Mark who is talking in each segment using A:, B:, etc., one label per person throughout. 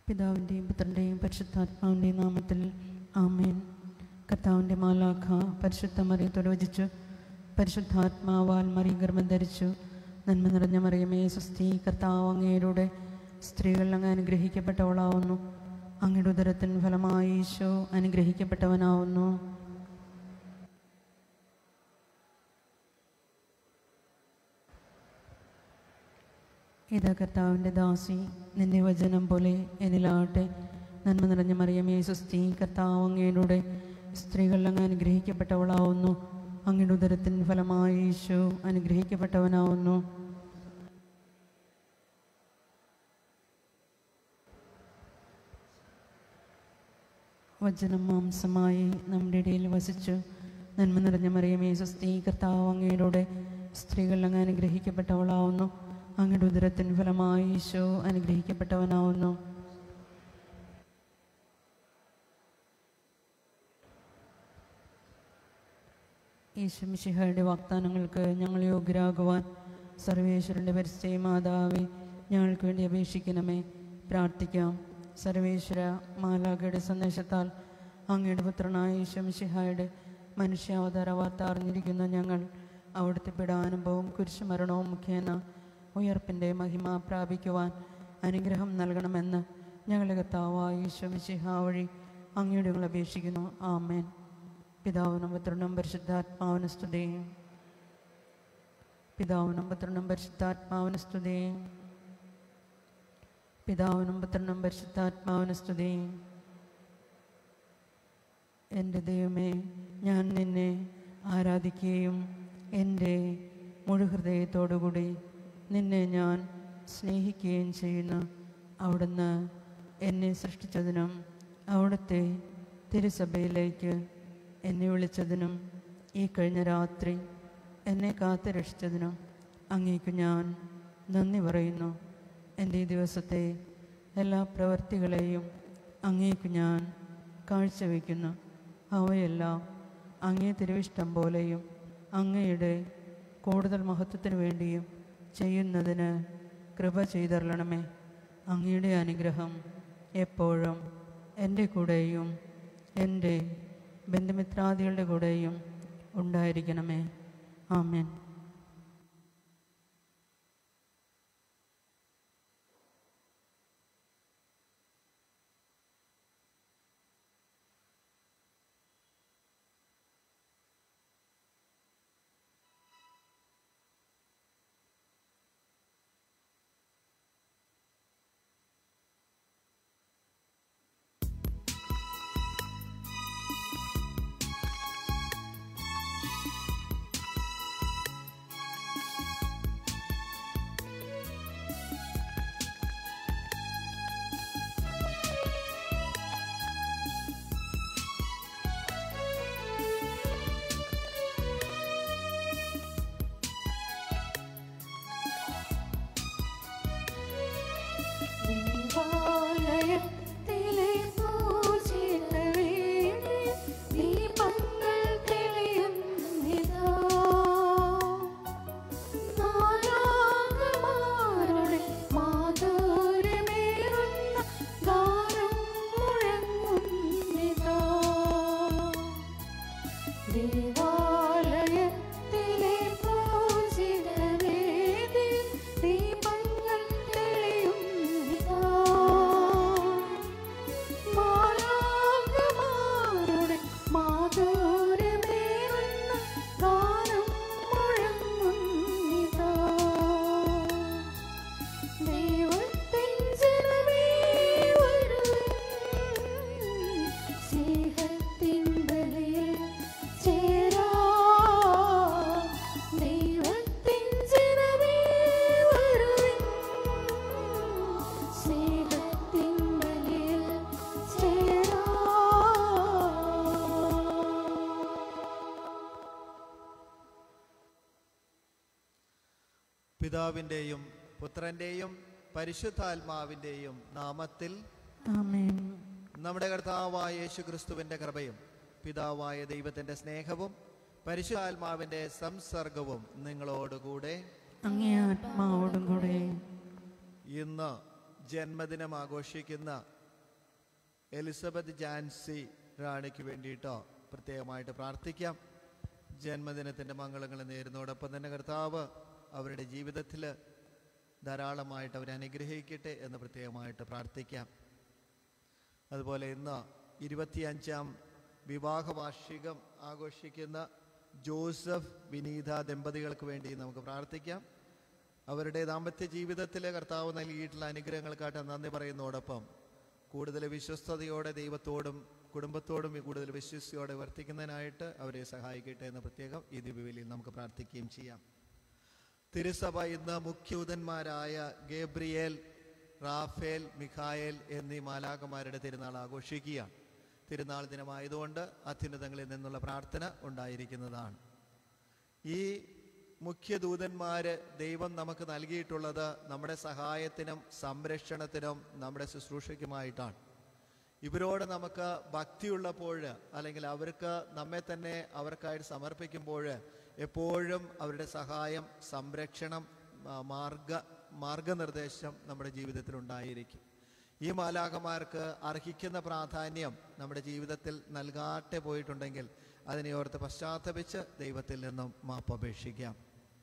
A: പിതാവിൻ്റെയും പുത്രൻ്റെയും പരിശുദ്ധാത്മാവിൻ്റെയും നാമത്തിൽ ആമേൻ കർത്താവിൻ്റെ മാലാഖ പരിശുദ്ധ മറിയത്തോട് വചിച്ചു പരിശുദ്ധാത്മാവാൽ മറിയ ഗർഭം ധരിച്ചു നന്മ നിറഞ്ഞ മറിയമേ സുസ്ഥി കർത്താവ് അങ്ങയുടെ സ്ത്രീകൾ അങ്ങ് അനുഗ്രഹിക്കപ്പെട്ടവളാവുന്നു അങ്ങയുടെ ഉദരത്തിൻ ഫലമായി ഈശോ അനുഗ്രഹിക്കപ്പെട്ടവനാവുന്നു ഇതാ കർത്താവിൻ്റെ ദാസി നിന്റെ വചനം പോലെ എന്നിലാകട്ടെ നന്മ നിറഞ്ഞ മറിയമേ സുസ്ഥി കർത്താവ് അങ്ങയുടെ സ്ത്രീകൾ അങ്ങ് അനുഗ്രഹിക്കപ്പെട്ടവളാവുന്നു അങ്ങയുടെ ഉദരത്തിൻ ഫലമായി ഈശോ അനുഗ്രഹിക്കപ്പെട്ടവനാവുന്നു വചനം മാംസമായി നമ്മുടെ ഇടയിൽ വസിച്ചു നന്മ നിറഞ്ഞ മറിയമേ സുസ്ഥി കർത്താവ് അങ്ങയുടെ സ്ത്രീകൾ അങ്ങ് അനുഗ്രഹിക്കപ്പെട്ടവളാവുന്നു അങ്ങയുടെ ഉദരത്തിൻ ഫലമായി ഈശോ അനുഗ്രഹിക്കപ്പെട്ടവനാവുന്നു ഈശോ മിശിഹയുടെ വാഗ്ദാനങ്ങൾക്ക് ഞങ്ങൾ യോഗ്യരാകുവാൻ സർവേശ്വരൻ്റെ പരിസ്ഥിതി മാതാവേ ഞങ്ങൾക്ക് വേണ്ടി അപേക്ഷിക്കണമേ പ്രാർത്ഥിക്കാം സർവേശ്വര മാലാഖയുടെ സന്ദേശത്താൽ അങ്ങയുടെ പുത്രനായ ഈശോ മിശിഹായുടെ മനുഷ്യാവതാര വാർത്ത അറിഞ്ഞിരിക്കുന്ന ഞങ്ങൾ അവിടുത്തെ പിടാനുഭവവും കുരിശുമരണവും മുഖേന ഉയർപ്പിൻ്റെ മഹിമ പ്രാപിക്കുവാൻ അനുഗ്രഹം നൽകണമെന്ന് ഞങ്ങളുടെ കർത്താവായ ഈശോ മിശിഹ വഴി അങ്ങയുടെ ഞങ്ങൾ അപേക്ഷിക്കുന്നു ആമേൻ പിതാവിനും പുത്രനും പരിശുദ്ധാത്മാവിന് സ്തുതിയും പിതാവിനും പുത്രനും പരിശുദ്ധാത്മാവിന് സ്തുതിയും പിതാവിനും പുത്രനും പരിശുദ്ധാത്മാവിന് സ്തുതിയും എൻ്റെ ദൈവമേ ഞാൻ നിന്നെ ആരാധിക്കുകയും എൻ്റെ മുഴുഹൃദയത്തോടുകൂടി നിന്നെ ഞാൻ സ്നേഹിക്കുകയും ചെയ്യുന്നു അവിടുന്ന് എന്നെ സൃഷ്ടിച്ചതിനും അവിടുത്തെ തിരുസഭയിലേക്ക് എന്നെ വിളിച്ചതിനും ഈ കഴിഞ്ഞ രാത്രി എന്നെ കാത്തു രക്ഷിച്ചതിനും അങ്ങേക്ക് ഞാൻ നന്ദി പറയുന്നു എൻ്റെ ഈ ദിവസത്തെ എല്ലാ പ്രവൃത്തികളെയും അങ്ങേക്ക് ഞാൻ കാഴ്ചവെക്കുന്നു അവയെല്ലാം അങ്ങേ തിരുവിഷ്ടം പോലെയും അങ്ങയുടെ കൂടുതൽ മഹത്വത്തിന് വേണ്ടിയും ചെയ്യുന്നതിന് കൃപ ചെയ്തരളണമേ അങ്ങയുടെ അനുഗ്രഹം എപ്പോഴും എൻ്റെ കൂടെയും എൻ്റെ ബന്ധുമിത്രാദികളുടെ കൂടെയും ഉണ്ടായിരിക്കണമേ ആമേൻ
B: ദേവാലയത്തിലെ പൂജിത വീണി ദീപങ്ങൾ തെളിയുന്നിതാ. മാലാഖമാരുടെ മാധുര്യമേറുന്ന ഗാനം മുഴങ്ങുന്നിതാ. ദേവാലയത്തിലെ പൂജിത വേദി ദീപങ്ങൾ തെളിയുന്നിതാ. മാലാഖമാരുടെ മാധുര്യമേറുന്ന ഗാനം മുഴങ്ങുന്നിതാ. ദൈവത്തിൻ ജനമേ വരുവിൻ. സ്നേഹത്തിൻ ബലിയിൽ ചേരാം. ദൈവത്തിൻ ജനമേ വരുവിൻ. സ്നേഹത്തിൻ ബലിയിൽ ചേരാം.
C: പിതാവിൻ്റെയും പുത്രൻ്റെയും പരിശുദ്ധാത്മാവിൻ്റെയും നാമത്തിൽ
A: ആമേൻ
C: നമ്മുടെ കർത്താവായ യേശു ക്രിസ്തുവിൻ്റെ കൃപയും പിതാവായ ദൈവത്തിൻ്റെ സ്നേഹവും പരിശുദ്ധാത്മാവിൻ്റെ സംസർഗവും നിങ്ങളോടുകൂടെ
A: അങ്ങേ ആത്മാവോടും കൂടെ
C: ഇന്ന് ജന്മദിനം ആഘോഷിക്കുന്ന എലിസബത്ത് ജാൻസി റാണിക്ക് വേണ്ടിയിട്ടോ പ്രത്യേകമായിട്ട് പ്രാർത്ഥിക്കാം ജന്മദിനത്തിൻ്റെ മംഗളങ്ങൾ നേരുന്നതോടൊപ്പം തന്നെ കർത്താവ് അവരുടെ ജീവിതത്തിൽ ധാരാളമായിട്ട് അവരെ അനുഗ്രഹിക്കട്ടെ എന്ന് പ്രത്യേകമായിട്ട് പ്രാർത്ഥിക്കാം അതുപോലെ ഇന്ന് ഇരുപത്തിയഞ്ചാം വിവാഹ വാർഷികം ആഘോഷിക്കുന്ന ജോസഫ് വിനീത ദമ്പതികൾക്ക് വേണ്ടി നമുക്ക് പ്രാർത്ഥിക്കാം അവരുടെ ദാമ്പത്യ ജീവിതത്തിൽ കർത്താവ് നൽകിയിട്ടുള്ള അനുഗ്രഹങ്ങൾക്കായിട്ട് നന്ദി പറയുന്നതോടൊപ്പം കൂടുതൽ വിശ്വസ്തയോടെ ദൈവത്തോടും കുടുംബത്തോടും കൂടുതൽ വിശ്വസ്തയോടെ വർത്തിക്കുന്നതിനായിട്ട് അവരെ സഹായിക്കട്ടെ എന്ന് പ്രത്യേകം ഈ ദിവ്യബലിയിൽ നമുക്ക് പ്രാർത്ഥിക്കുകയും ചെയ്യാം തിരുസഭ ഇന്ന് മുഖ്യൂതന്മാരായ ഗേബ്രിയേൽ റാഫേൽ മിഖായേൽ എന്നീ മാലാകമാരുടെ തിരുനാൾ ആഘോഷിക്കുകയാണ് തിരുനാൾ ദിനമായതുകൊണ്ട് അത്യുന്നതങ്ങളിൽ നിന്നുള്ള പ്രാർത്ഥന ഉണ്ടായിരിക്കുന്നതാണ് ഈ മുഖ്യദൂതന്മാര് ദൈവം നമുക്ക് നൽകിയിട്ടുള്ളത് നമ്മുടെ സഹായത്തിനും സംരക്ഷണത്തിനും നമ്മുടെ ശുശ്രൂഷയ്ക്കുമായിട്ടാണ് ഇവരോട് നമുക്ക് ഭക്തിയുള്ളപ്പോൾ അല്ലെങ്കിൽ അവർക്ക് നമ്മെ തന്നെ അവർക്കായിട്ട് സമർപ്പിക്കുമ്പോൾ എപ്പോഴും അവരുടെ സഹായം സംരക്ഷണം ആ, മാർഗ മാർഗനിർദ്ദേശം നമ്മുടെ ജീവിതത്തിൽ ഉണ്ടായിരിക്കും ഈ മാലാകമാർക്ക് അർഹിക്കുന്ന പ്രാധാന്യം നമ്മുടെ ജീവിതത്തിൽ നൽകാതെ പോയിട്ടുണ്ടെങ്കിൽ അതിനെ ഓർത്ത് പശ്ചാത്തപിച്ച് ദൈവത്തിൽ നിന്നും മാപ്പ് അപേക്ഷിക്കാം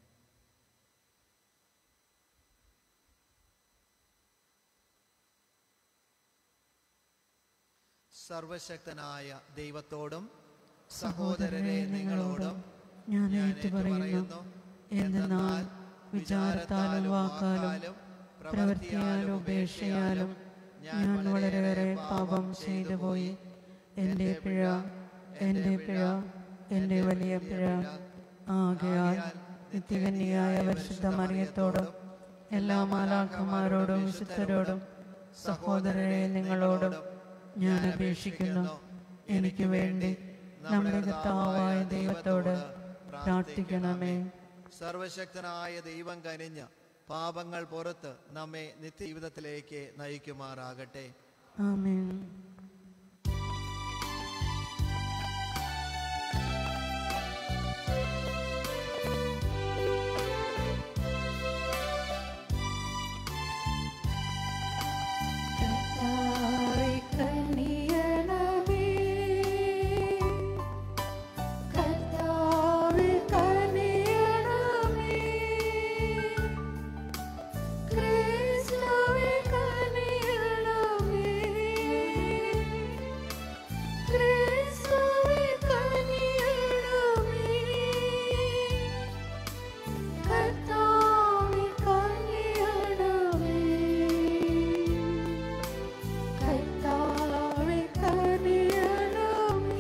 C: സർവശക്തനായ ദൈവത്തോടും സഹോദരരെ നിങ്ങളോടും
A: ഞാൻ ഏറ്റു പറയുന്നു എന്തെന്നാൽ വിചാരത്താലും വാക്കാലും പ്രവൃത്തിയാലും ഉപേക്ഷയാലും ഞാൻ വളരെയേറെ പാപം ചെയ്തു പോയി എൻ്റെ പിഴ എൻ്റെ പിഴ എൻ്റെ വലിയ പിഴ ആകയാൽ നിത്യകന്യായ പരിശുദ്ധ മറിയത്തോടും എല്ലാ മാലാഖമാരോടും വിശുദ്ധരോടും സഹോദരരെ നിങ്ങളോടും ഞാൻ അപേക്ഷിക്കുന്നു എനിക്ക് വേണ്ടി നമ്മുടെ കർത്താവായ ദൈവത്തോട് പ്രാർത്ഥിക്കണമേ
C: സർവശക്തനായ ദൈവം കനിഞ്ഞ് പാപങ്ങൾ പുറത്ത് നമ്മെ നിത്യജീവിതത്തിലേക്ക് നയിക്കുമാറാകട്ടെ
A: ആമേൻ
B: കർത്താവേ കനിയണമേ കർത്താവേ കനിയണമേ ക്രിസ്തുവേ കനിയണമേ ക്രിസ്തുവേ കനിയണമേ കർത്താവേ കനിയണമേ കർത്താവേ കനിയണമേ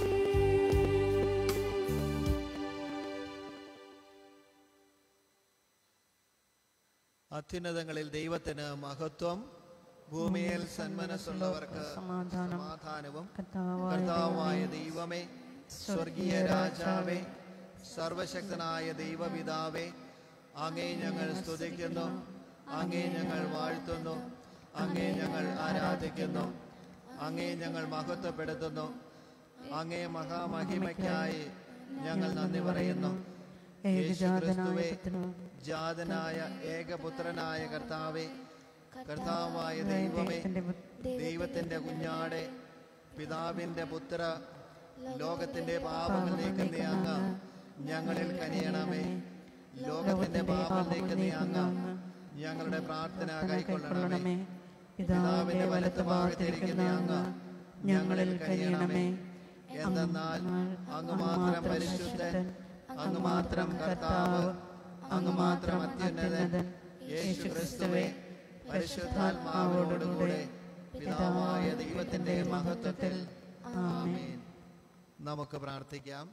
C: അത്യുന്നതങ്ങളിൽ ദൈവത്തിന് മഹത്വം ഭൂമിയിൽ സന്മനസ്സുള്ളവർക്ക്
A: സമാധാനം
C: സമാധാനവും
A: കർത്താവായ
C: കർത്താവായ ദൈവമേ സ്വർഗീയ രാജാവേ സർവശക്തനായ ദൈവപിതാവേ അങ്ങേ ഞങ്ങൾ സ്തുതിക്കുന്നു അങ്ങേ ഞങ്ങൾ വാഴ്ത്തുന്നു അങ്ങേ ഞങ്ങൾ ആരാധിക്കുന്നു അങ്ങേ ഞങ്ങൾ മഹത്വപ്പെടുത്തുന്നു അങ്ങേ മഹാമഹിമയ്ക്കായി ഞങ്ങൾ നന്ദി പറയുന്നു
A: ഏകജാതനായ
C: യേശുക്രിസ്തുവേ,
A: പുത്രനും
C: ജാതനായ ഏകപുത്രനായ കർത്താവേ കർത്താവായ ദൈവമേ
A: ദൈവത്തിന്റെ പുത്ര
C: ദൈവത്തിന്റെ കുഞ്ഞാടെ പിതാവിന്റെ പുത്ര ലോകത്തിന്റെ പാപങ്ങൾ നീക്കുന്ന അങ്ങ് ഞങ്ങളിൽ കനിയണമേ ലോകത്തിന്റെ പാപം നീക്കുന്ന അങ്ങ് ഞങ്ങളുടെ പ്രാർത്ഥന കൈക്കൊള്ളണമേ
A: കൈക്കൊള്ളണമേ പിതാവിന്റെ വലത്ത് ഭാഗത്തിരിക്കുന്ന അങ്ങ് ഞങ്ങളിൽ കഴിയണമേ
C: എന്തെന്നാൽ അങ്ങ് മാത്രം പരിശുദ്ധൻ അങ്ങ് മാത്രം കർത്താവ് അങ്ങ് മാത്രം അത്യുന്നതൻ യേശു ക്രിസ്തുവേ പരിശുദ്ധാത്മാവോടുകൂടെ പിതാവായ ദൈവത്തിന്റെ മഹത്വത്തിൽ ആമേൻ നമുക്ക് പ്രാർത്ഥിക്കാം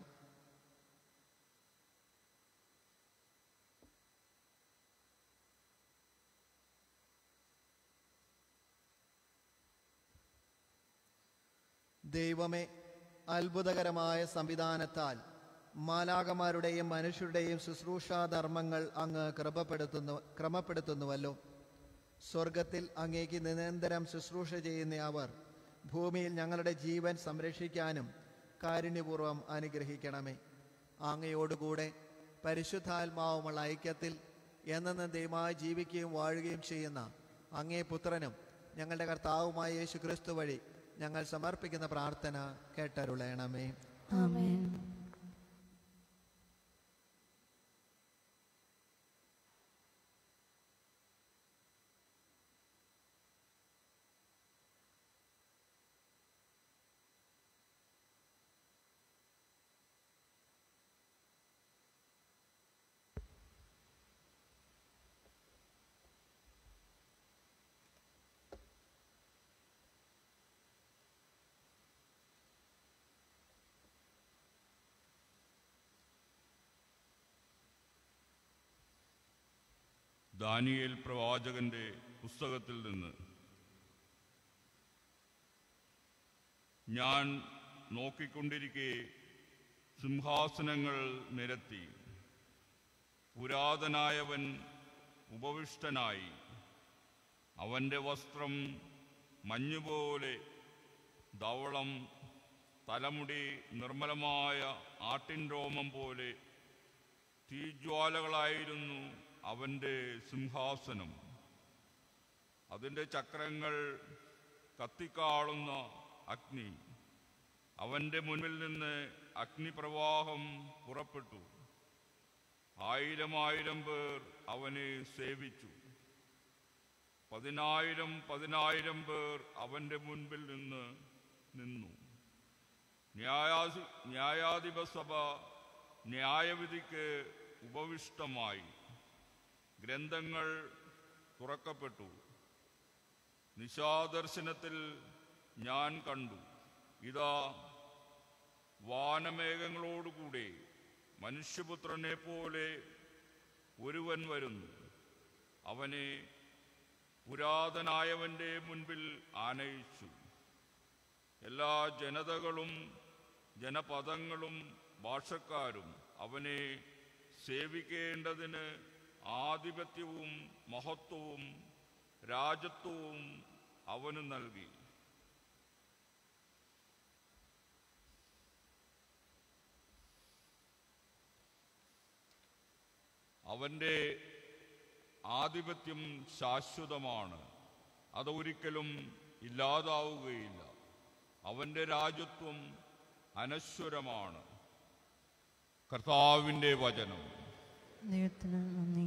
C: ദൈവമേ അത്ഭുതകരമായ സംവിധാനത്താൽ മാലാകമാരുടെയും മനുഷ്യരുടെയും ശുശ്രൂഷാധർമ്മങ്ങൾ അങ്ങ് ക്രമപ്പെടുത്തുന്നു ക്രമപ്പെടുത്തുന്നുവല്ലോ സ്വർഗത്തിൽ അങ്ങേക്ക് നിരന്തരം ശുശ്രൂഷ ചെയ്യുന്ന അവർ ഭൂമിയിൽ ഞങ്ങളുടെ ജീവൻ സംരക്ഷിക്കാനും കാരുണ്യപൂർവ്വം അനുഗ്രഹിക്കണമേ അങ്ങയോടുകൂടെ പരിശുദ്ധാത്മാവുമുള്ള ഐക്യത്തിൽ എന്നെന്നും ദൈവമായി ജീവിക്കുകയും വാഴുകയും ചെയ്യുന്ന അങ്ങേ പുത്രനും ഞങ്ങളുടെ കർത്താവുമായ യേശു ക്രിസ്തു വഴി ഞങ്ങൾ സമർപ്പിക്കുന്ന പ്രാർത്ഥന കേട്ടരുളയണമേ
A: ആമേൻ
D: ദാനിയേൽ പ്രവാചകന്റെ പുസ്തകത്തിൽ നിന്ന് ഞാൻ നോക്കിക്കൊണ്ടിരിക്കെ സിംഹാസനങ്ങൾ നിരത്തി പുരാതനായവൻ ഉപവിഷ്ടനായി അവൻ്റെ വസ്ത്രം മഞ്ഞുപോലെ ധവളം തലമുടി നിർമ്മലമായ ആട്ടിൻ രോമം പോലെ തീജ്വാലകളായിരുന്നു അവൻ്റെ സിംഹാസനം അതിൻ്റെ ചക്രങ്ങൾ കത്തിക്കാളുന്ന അഗ്നി അവൻ്റെ മുന്നിൽ നിന്ന് അഗ്നിപ്രവാഹം പുറപ്പെട്ടു ആയിരം ആയിരം പേർ അവനെ സേവിച്ചു പതിനായിരം പതിനായിരം പേർ അവൻ്റെ മുൻപിൽ നിന്ന് നിന്നു ന്യായാധി ന്യായാധിപ സഭ ന്യായവിധിക്ക് ഉപവിഷ്ടമായി ഗ്രന്ഥങ്ങൾ തുറക്കപ്പെട്ടു നിശാദർശനത്തിൽ ഞാൻ കണ്ടു ഇതാ വാനമേഘങ്ങളോടുകൂടെ മനുഷ്യപുത്രനെ പോലെ ഒരുവൻ വരുന്നു അവനെ പുരാതനായവന്റെ മുൻപിൽ ആനയിച്ചു എല്ലാ ജനതകളും ജനപദങ്ങളും ഭാഷക്കാരും അവനെ സേവിക്കേണ്ടതിന് ആധിപത്യവും മഹത്വവും രാജത്വവും അവന് നൽകി അവൻ്റെ ആധിപത്യം ശാശ്വതമാണ് അതൊരിക്കലും ഇല്ലാതാവുകയില്ല അവൻ്റെ രാജ്യത്വം അനശ്വരമാണ് കർത്താവിൻ്റെ വചനം
A: ദൈവത്തിന് നന്ദി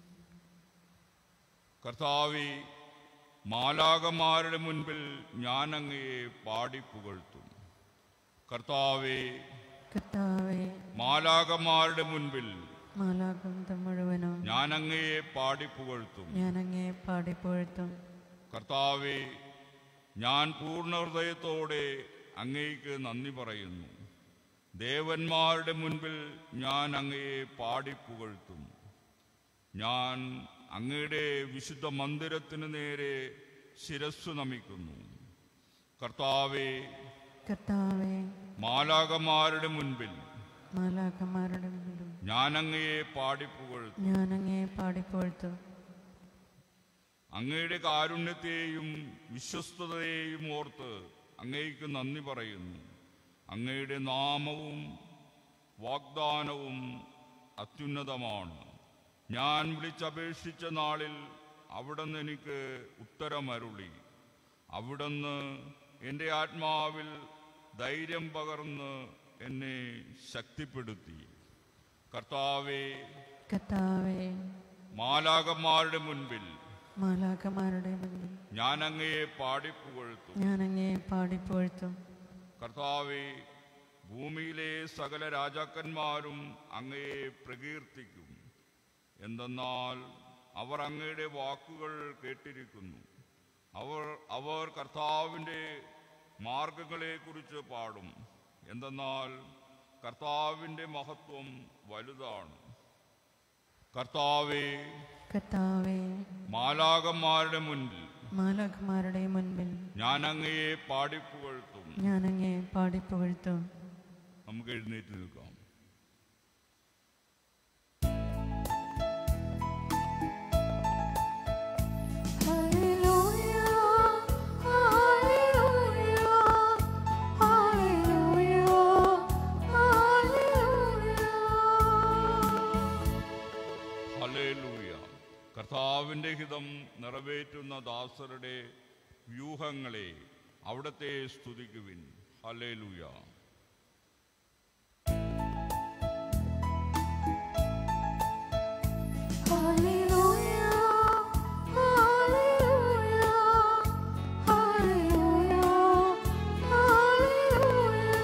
D: കർത്താവി മാലാകന്മാരുടെ മുൻപിൽ ഞാൻ അങ്ങയെ പാടിപ്പുകഴ്ത്തും കർത്താവെ
A: കർത്താവെ
D: മാലാകന്മാരുടെ മുൻപിൽ
A: മാലാകുന്തം മുഴുവനും
D: ഞാൻ അങ്ങയെ പാടിപ്പുകഴ്ത്തും
A: ഞാൻ അങ്ങേ പാടിപ്പോഴ്ത്തും
D: കർത്താവെ ഞാൻ പൂർണ്ണ ഹൃദയത്തോടെ അങ്ങേക്ക് നന്ദി പറയുന്നു ദേവന്മാരുടെ മുൻപിൽ ഞാൻ അങ്ങയെ പാടിപ്പുകഴ്ത്തും ഞാൻ അങ്ങയുടെ വിശുദ്ധ മന്ദിരത്തിന് നേരെ ശിരസ്സു നമിക്കുന്നു കർത്താവെ
A: കർത്താവെ
D: മാലാകന്മാരുടെ മുൻപിൽ
A: മാലാക്കന്മാരുടെ മുന്നിലും
D: ഞാൻ അങ്ങയെ പാടിപ്പുകഴ്ത്തും
A: ഞാൻ അങ്ങേ പാടിപ്പോഴ്ത്തും
D: അങ്ങയുടെ കാരുണ്യത്തെയും വിശ്വസ്തതയെയും ഓർത്ത് അങ്ങേക്ക് നന്ദി പറയുന്നു അങ്ങയുടെ നാമവും വാഗ്ദാനവും അത്യുന്നതമാണ് ഞാൻ വിളിച്ചപേക്ഷിച്ച നാളിൽ അവിടുന്ന് എനിക്ക് ഉത്തരമരുളി അവിടുന്ന് എൻ്റെ ആത്മാവിൽ ധൈര്യം പകർന്ന് എന്നെ ശക്തിപ്പെടുത്തി കർത്താവെ
A: കർത്താവെ
D: മാലാകന്മാരുടെ മുൻപിൽ
A: മാലാക്കന്മാരുടെ മുന്നിൽ
D: ഞാൻ അങ്ങയെ പാടിപ്പുകഴ്ത്തും
A: ഞാൻ അങ്ങേ പാടിപ്പോഴ്ത്തും
D: കർത്താവെ ഭൂമിയിലെ സകല രാജാക്കന്മാരും അങ്ങയെ പ്രകീർത്തിക്കും എന്തെന്നാൽ അവർ അങ്ങയുടെ വാക്കുകൾ കേട്ടിരിക്കുന്നു അവർ അവർ കർത്താവിൻ്റെ മാർഗങ്ങളെക്കുറിച്ച് പാടും എന്തെന്നാൽ കർത്താവിൻ്റെ മഹത്വം വലുതാണ് കർത്താവെ
A: കർത്താവെ
D: മാലാകന്മാരുടെ മുൻപിൽ
A: മാലാഖമാരുടെ മുൻപിൽ
D: ഞാൻ അങ്ങയെ പാടിപ്പുകഴ്ത്തും
A: ഞാൻ അങ്ങേ പാടിപ്പുകഴ്ത്തും
D: നമുക്ക് എഴുന്നേറ്റ് നിൽക്കാം
B: hallelujah hallelujah hallelujah hallelujah
D: hallelujah കർത്താവിൻ്റെ ഹിതം നിറവേറ്റുന്ന ദാസരുടെ വ്യൂഹങ്ങളെ അവിടത്തെ സ്തുതിക്കുവിൻ hallelujah
B: hallelujah hallelujah hallelujah hallelujah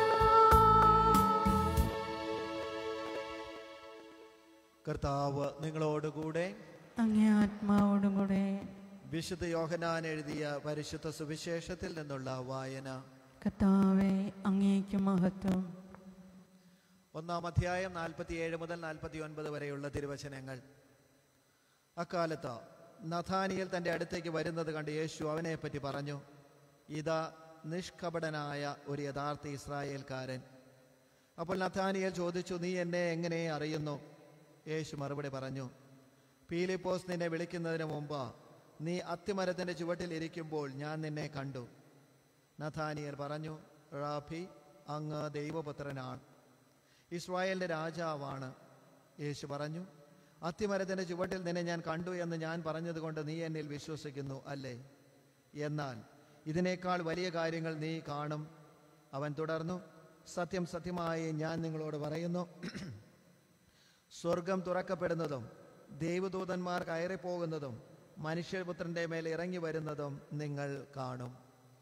C: കർത്താവ് നിങ്ങളോടുകൂടെ
A: അങ്ങേ ആത്മാവോടും കൂടെ
C: വിശുദ്ധ യോഹനാൻ എഴുതിയ പരിശുദ്ധ സുവിശേഷത്തിൽ നിന്നുള്ള വായന
A: കർത്താവെ അങ്ങേക്ക് മഹത്വം
C: ഒന്നാം അധ്യായം നാൽപ്പത്തിയേഴ് മുതൽ നാൽപ്പത്തി ഒൻപത് വരെയുള്ള തിരുവചനങ്ങൾ അക്കാലത്ത് നഥാനിയൽ തൻ്റെ അടുത്തേക്ക് വരുന്നത് കണ്ട് യേശു അവനെപ്പറ്റി പറഞ്ഞു ഇതാ നിഷ്കപടനായ ഒരു യഥാർത്ഥ ഇസ്രായേൽക്കാരൻ അപ്പോൾ നഥാനിയൽ ചോദിച്ചു നീ എന്നെ എങ്ങനെ അറിയുന്നു യേശു മറുപടി പറഞ്ഞു പീലിപ്പോസ് നിന്നെ വിളിക്കുന്നതിന് മുമ്പ് നീ അത്തിമരത്തിൻ്റെ ചുവട്ടിൽ ഇരിക്കുമ്പോൾ ഞാൻ നിന്നെ കണ്ടു നഥാനിയൽ പറഞ്ഞു റാഫി അങ്ങ് ദൈവപുത്രനാണ് ഇസ്രായേലിൻ്റെ രാജാവാണ് യേശു പറഞ്ഞു അത്തിമരത്തിൻ്റെ ചുവട്ടിൽ നിന്നെ ഞാൻ കണ്ടു എന്ന് ഞാൻ പറഞ്ഞതുകൊണ്ട് നീ എന്നിൽ വിശ്വസിക്കുന്നു അല്ലേ എന്നാൽ ഇതിനേക്കാൾ വലിയ കാര്യങ്ങൾ നീ കാണും അവൻ തുടർന്നു സത്യം സത്യമായി ഞാൻ നിങ്ങളോട് പറയുന്നു സ്വർഗം തുറക്കപ്പെടുന്നതും ദൈവദൂതന്മാർ കയറിപ്പോകുന്നതും മനുഷ്യപുത്രന്റെ മേൽ ഇറങ്ങി വരുന്നതും നിങ്ങൾ കാണും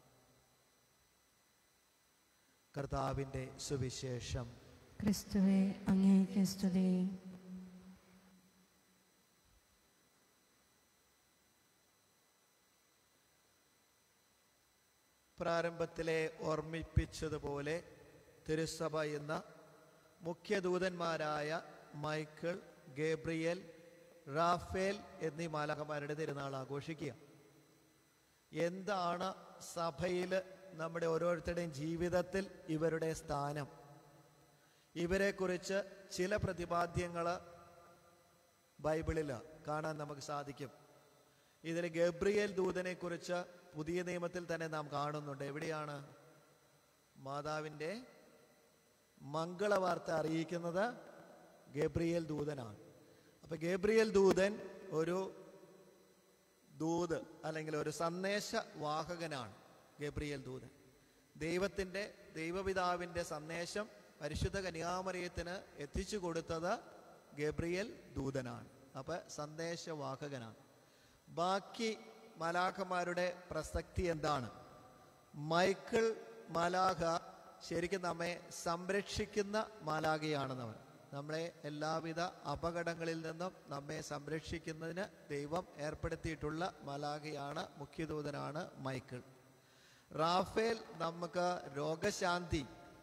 C: കർത്താവിൻ്റെ സുവിശേഷം
A: ക്രിസ്തുവെ അങ്ങേക്ക് സ്തുതി
C: പ്രാരംഭത്തിലെ ഓർമ്മിപ്പിച്ചതുപോലെ തിരുസഭ ഇന്ന് മുഖ്യദൂതന്മാരായ മൈക്കിൾ ഗേബ്രിയൽ റാഫേൽ എന്നീ മാലകന്മാരുടെ തിരുനാൾ ആഘോഷിക്കുക എന്താണ് സഭയിൽ നമ്മുടെ ഓരോരുത്തരുടെയും ജീവിതത്തിൽ ഇവരുടെ സ്ഥാനം ഇവരെക്കുറിച്ച് ചില പ്രതിപാദ്യങ്ങൾ ബൈബിളിൽ കാണാൻ നമുക്ക് സാധിക്കും ഇതിൽ ഗബ്രിയേൽ ദൂതനെ കുറിച്ച് പുതിയ നിയമത്തിൽ തന്നെ നാം കാണുന്നുണ്ട് എവിടെയാണ് മാതാവിൻ്റെ മംഗളവാർത്ത അറിയിക്കുന്നത് ഗബ്രിയേൽ ദൂതനാണ് അപ്പൊ ഗബ്രിയേൽ ദൂതൻ ഒരു ദൂത് അല്ലെങ്കിൽ ഒരു സന്ദേശ വാഹകനാണ് ഗബ്രിയേൽ ദൂതൻ ദൈവത്തിൻ്റെ ദൈവപിതാവിൻ്റെ സന്ദേശം പരിശുദ്ധ കന്യാമറിയത്തിന് എത്തിച്ചു കൊടുത്തത് ഗബ്രിയേൽ ദൂതനാണ് അപ്പൊ സന്ദേശവാഹകനാണ് ബാക്കി മലാഖമാരുടെ പ്രസക്തി എന്താണ് മൈക്കിൾ മലാഖ ശരിക്കും നമ്മെ സംരക്ഷിക്കുന്ന മാലാഖയാണെന്നവർ നമ്മളെ എല്ലാവിധ അപകടങ്ങളിൽ നിന്നും നമ്മെ സംരക്ഷിക്കുന്നതിന് ദൈവം ഏർപ്പെടുത്തിയിട്ടുള്ള മാലാഖയാണ് മുഖ്യദൂതനാണ് മൈക്കിൾ റാഫേൽ നമുക്ക് രോഗശാന്തി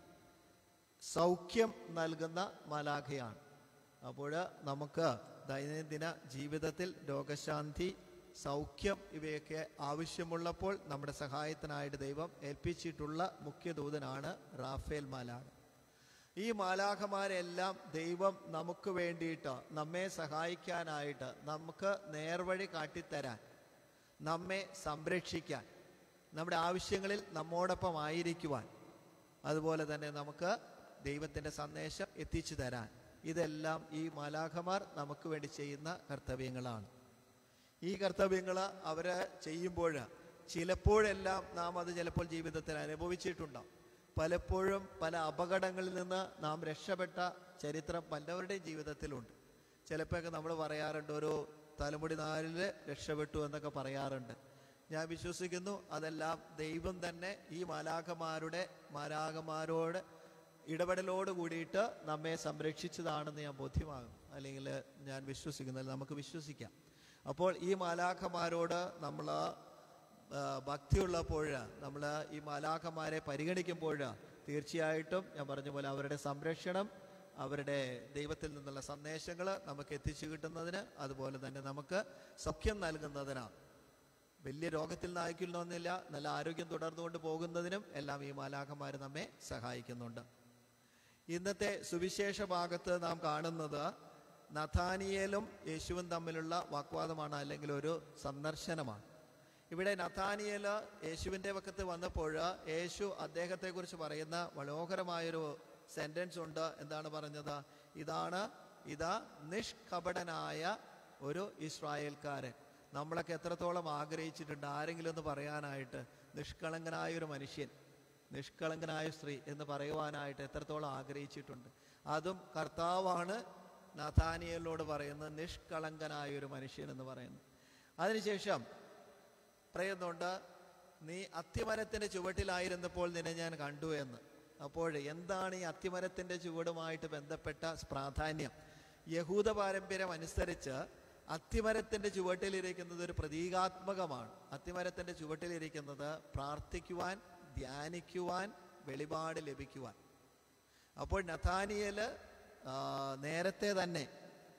C: സൗഖ്യം നൽകുന്ന മാലാഖയാണ് അപ്പോൾ നമുക്ക് ദൈനംദിന ജീവിതത്തിൽ രോഗശാന്തി സൗഖ്യം ഇവയൊക്കെ ആവശ്യമുള്ളപ്പോൾ നമ്മുടെ സഹായത്തിനായിട്ട് ദൈവം ഏൽപ്പിച്ചിട്ടുള്ള മുഖ്യദൂതനാണ് റാഫേൽ മാലാഖ ഈ മാലാഖമാരെല്ലാം ദൈവം നമുക്ക് വേണ്ടിയിട്ട് നമ്മെ സഹായിക്കാനായിട്ട് നമുക്ക് നേർവഴി കാട്ടിത്തരാൻ നമ്മെ സംരക്ഷിക്കാൻ നമ്മുടെ ആവശ്യങ്ങളിൽ നമ്മോടൊപ്പം ആയിരിക്കുവാൻ അതുപോലെ തന്നെ നമുക്ക് ദൈവത്തിൻ്റെ സന്ദേശം എത്തിച്ചു തരാൻ ഇതെല്ലാം ഈ മാലാഖമാർ നമുക്ക് വേണ്ടി ചെയ്യുന്ന കർത്തവ്യങ്ങളാണ് ഈ കർത്തവ്യങ്ങൾ അവർ ചെയ്യുമ്പോൾ ചിലപ്പോഴെല്ലാം നാം അത് ചിലപ്പോൾ ജീവിതത്തിൽ അനുഭവിച്ചിട്ടുണ്ടാവും പലപ്പോഴും പല അപകടങ്ങളിൽ നിന്ന് നാം രക്ഷപ്പെട്ട ചരിത്രം പലവരുടെയും ജീവിതത്തിലുണ്ട് ചിലപ്പോഴൊക്കെ നമ്മൾ പറയാറുണ്ട് ഒരു തലമുടി നാലില് രക്ഷപ്പെട്ടു എന്നൊക്കെ പറയാറുണ്ട് ഞാൻ വിശ്വസിക്കുന്നു അതെല്ലാം ദൈവം തന്നെ ഈ മാലാഖമാരുടെ മാലാഖമാരോട് ഇടപെടലോട് കൂടിയിട്ട് നമ്മെ സംരക്ഷിച്ചതാണെന്ന് ഞാൻ ബോധ്യമാകും അല്ലെങ്കിൽ ഞാൻ വിശ്വസിക്കുന്നത് നമുക്ക് വിശ്വസിക്കാം അപ്പോൾ ഈ മാലാഖമാരോട് നമ്മൾ ഭക്തിയുള്ളപ്പോൾ നമ്മൾ ഈ മാലാഖമാരെ പരിഗണിക്കുമ്പോൾ തീർച്ചയായിട്ടും ഞാൻ പറഞ്ഞ പോലെ അവരുടെ സംരക്ഷണം അവരുടെ ദൈവത്തിൽ നിന്നുള്ള സന്ദേശങ്ങൾ നമുക്ക് എത്തിച്ചു കിട്ടുന്നതിന് അതുപോലെ തന്നെ നമുക്ക് സൗഖ്യം നൽകുന്നതിനാണ് വലിയ രോഗത്തിൽ നിന്ന് അയക്കുന്നൊന്നുമില്ല നല്ല ആരോഗ്യം തുടർന്നുകൊണ്ട് പോകുന്നതിനും എല്ലാം ഈ മാലാഖമാർ നമ്മെ സഹായിക്കുന്നുണ്ട് ഇന്നത്തെ സുവിശേഷ ഭാഗത്ത് നാം കാണുന്നത് നഥാനിയേലും യേശുവും തമ്മിലുള്ള വാഗ്വാദമാണ് അല്ലെങ്കിൽ ഒരു സന്ദർശനമാണ് ഇവിടെ നഥാനിയേൽ യേശുവിൻ്റെ പക്കത്ത് വന്നപ്പോൾ യേശു അദ്ദേഹത്തെക്കുറിച്ച് പറയുന്ന മനോഹരമായൊരു സെൻറ്റൻസ് ഉണ്ട് എന്താണ് പറഞ്ഞത് ഇതാണ് ഇതാ നിഷ്കപടനായ ഒരു ഇസ്രായേൽക്കാരൻ നമ്മളൊക്കെ എത്രത്തോളം ആഗ്രഹിച്ചിട്ടുണ്ട് ആരെങ്കിലും ഒന്ന് പറയാനായിട്ട് നിഷ്കളങ്കനായ ഒരു മനുഷ്യൻ നിഷ്കളങ്കനായ സ്ത്രീ എന്ന് പറയുവാനായിട്ട് എത്രത്തോളം ആഗ്രഹിച്ചിട്ടുണ്ട് അതും കർത്താവാണ് നഥാനിയലോട് പറയുന്നത് നിഷ്കളങ്കനായ ഒരു മനുഷ്യൻ എന്ന് പറയുന്നത് അതിനുശേഷം പറയുന്നുണ്ട് നീ അത്തിമരത്തിൻ്റെ ചുവട്ടിലായിരുന്നപ്പോൾ നിന്നെ ഞാൻ കണ്ടു എന്ന് അപ്പോൾ എന്താണ് ഈ അത്തിമരത്തിൻ്റെ ചുവടുമായിട്ട് ബന്ധപ്പെട്ട പ്രാധാന്യം യഹൂദ പാരമ്പര്യം അനുസരിച്ച് അത്തിമരത്തിൻ്റെ ചുവട്ടിലിരിക്കുന്നത് ഒരു പ്രതീകാത്മകമാണ് അത്തിമരത്തിൻ്റെ ചുവട്ടിലിരിക്കുന്നത് പ്രാർത്ഥിക്കുവാൻ ധ്യാനിക്കുവാൻ വെളിപാട് ലഭിക്കുവാൻ അപ്പോൾ നഥാനിയൽ നേരത്തെ തന്നെ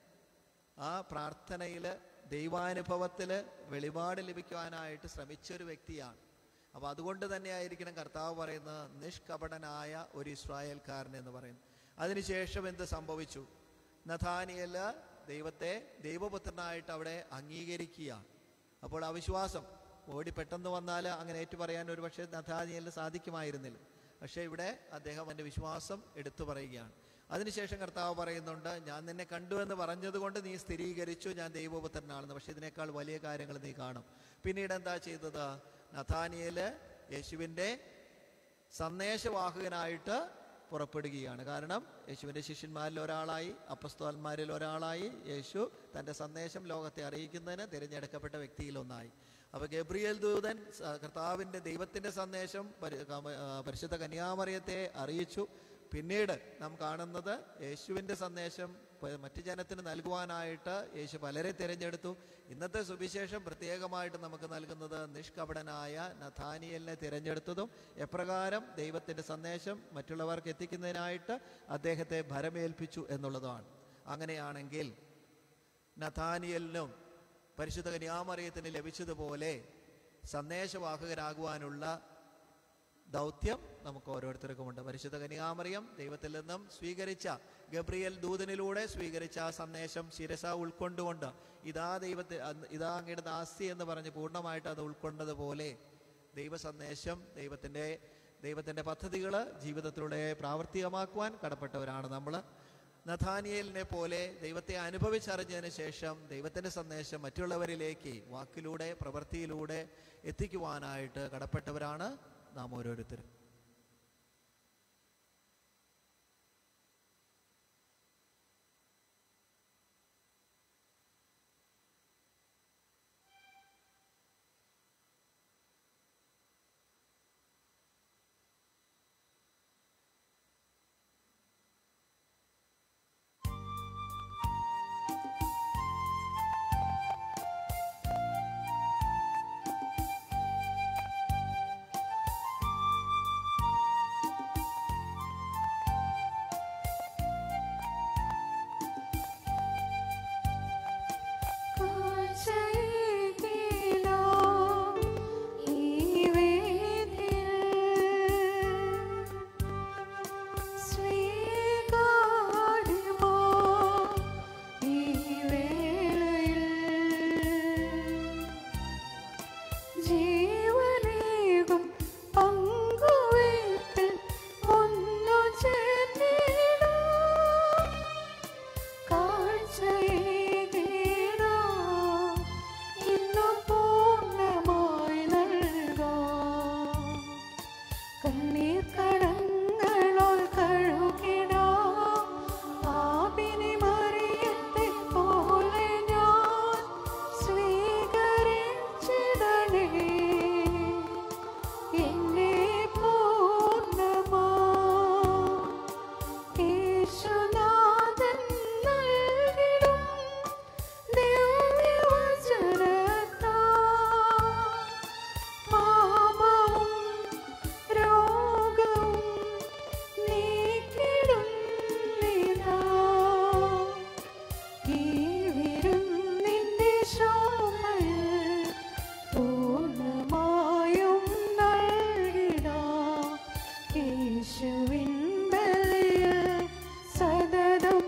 C: ആ പ്രാർത്ഥനയിൽ ദൈവാനുഭവത്തിൽ വെളിപാട് ലഭിക്കുവാനായിട്ട് ശ്രമിച്ചൊരു വ്യക്തിയാണ് അപ്പോൾ അതുകൊണ്ട് തന്നെ ആയിരിക്കണം കർത്താവ് പറയുന്നത് നിഷ്കപടനായ ഒരു ഇസ്രായേൽക്കാരൻ എന്ന് പറയുന്നു അതിനുശേഷം എന്ത് സംഭവിച്ചു നഥാനിയൽ ദൈവത്തെ ദൈവപുത്രനായിട്ട് അവിടെ അംഗീകരിക്കുകയാണ് അപ്പോൾ അവിശ്വാസം ഓടി പെട്ടെന്ന് വന്നാൽ അങ്ങനെ ഏറ്റു പറയാൻ ഒരു പക്ഷേ നഥാനിയലിന് സാധിക്കുമായിരുന്നില്ല പക്ഷേ ഇവിടെ അദ്ദേഹം എൻ്റെ വിശ്വാസം എടുത്തു പറയുകയാണ് അതിനുശേഷം കർത്താവ് പറയുന്നുണ്ട് ഞാൻ നിന്നെ കണ്ടു എന്ന് പറഞ്ഞതുകൊണ്ട് നീ സ്ഥിരീകരിച്ചു ഞാൻ ദൈവപുത്രനാണെന്ന് പക്ഷേ ഇതിനേക്കാൾ വലിയ കാര്യങ്ങൾ നീ കാണും പിന്നീട് എന്താ ചെയ്തത് നഥാനിയല് യേശുവിൻ്റെ സന്ദേശവാഹകനായിട്ട് പുറപ്പെടുകയാണ് കാരണം യേശുവിൻ്റെ ശിഷ്യന്മാരിൽ ഒരാളായി അപ്പസ്തോന്മാരിൽ ഒരാളായി യേശു തൻ്റെ സന്ദേശം ലോകത്തെ അറിയിക്കുന്നതിന് തിരഞ്ഞെടുക്കപ്പെട്ട വ്യക്തിയിലൊന്നായി അപ്പോൾ ഗബ്രിയേൽ ദൂതൻ സ- കർത്താവിൻ്റെ ദൈവത്തിൻ്റെ സന്ദേശം പരി- കമ- ആ, പരിശുദ്ധ കന്യാമറിയത്തെ അറിയിച്ചു പിന്നീട് നാം കാണുന്നത് യേശുവിൻ്റെ സന്ദേശം പ- മറ്റു ജനത്തിന് നൽകുവാനായിട്ട് യേശു പലരെ തിരഞ്ഞെടുത്തു ഇന്നത്തെ സുവിശേഷം പ്രത്യേകമായിട്ട് നമുക്ക് നൽകുന്നത് നിഷ്കപടനായ നഥാനിയലിനെ തിരഞ്ഞെടുത്തതും എപ്രകാരം ദൈവത്തിൻ്റെ സന്ദേശം മറ്റുള്ളവർക്ക് എത്തിക്കുന്നതിനായിട്ട് അദ്ദേഹത്തെ ഭരമേൽപ്പിച്ചു എന്നുള്ളതാണ് അങ്ങനെയാണെങ്കിൽ നഥാനിയലിനും പരിശുദ്ധ കന്യാമറിയത്തിന് ലഭിച്ചതുപോലെ സന്ദേശവാഹകരാകുവാനുള്ള ദൗത്യം നമുക്ക് ഓരോരുത്തർക്കുമുണ്ട് പരിശുദ്ധ കന്യാമറിയം ദൈവത്തിൽ നിന്നും സ്വീകരിച്ച ഗബ്രിയൽ ദൂതനിലൂടെ സ്വീകരിച്ച ആ സന്ദേശം ശിരസ ഉൾക്കൊണ്ടുകൊണ്ട് ഇതാ ദൈവത്തെ അന്ന് ഇതാ അങ്ങയുടെ ദാസ്തി എന്ന് പറഞ്ഞ് പൂർണ്ണമായിട്ട് അത് ഉൾക്കൊണ്ടതുപോലെ ദൈവ സന്ദേശം ദൈവത്തിൻ്റെ ദൈവത്തിൻ്റെ പദ്ധതികൾ ജീവിതത്തിലൂടെ പ്രാവർത്തികമാക്കുവാൻ കടപ്പെട്ടവരാണ് നമ്മൾ നഥാനിയലിനെ പോലെ ദൈവത്തെ അനുഭവിച്ചറിഞ്ഞതിന് ശേഷം ദൈവത്തിൻ്റെ സന്ദേശം മറ്റുള്ളവരിലേക്ക് വാക്കിലൂടെ പ്രവൃത്തിയിലൂടെ എത്തിക്കുവാനായിട്ട് കടപ്പെട്ടവരാണ് നാം ഓരോരുത്തരും
B: കാഴ്ചയിലോ ഈ വേദിൽ സ്വീകാര്യമോ ഈ വേളയിൽ ജീവനേകും പങ്കുവയ്പിൽ ഒന്നു ചേർന്നിടാം കാഴ്ചയേകീടാ ഇന്നു പൂർണ്ണമായി നൽകാം കണ്ണീർ കടങ്ങളോൾ കഴുകിടാം പാപിനി മറിയത്തെ പോലെ ഞാൻ സ്വീകരിച്ചിടണേ എന്നെ പൂർണ്ണമാ യേശുനാഥൻ നൽകിടും ദിവ്യവചനത്താൽ പാപവും രോഗവും നീക്കിടുന്നിതാ. ഈ വിരുന്നിന്റെ ശോഭയിൽ പൂർണ്ണമായും നൽകിടാം യേശുവിൻ ബലിയിൽ സതതം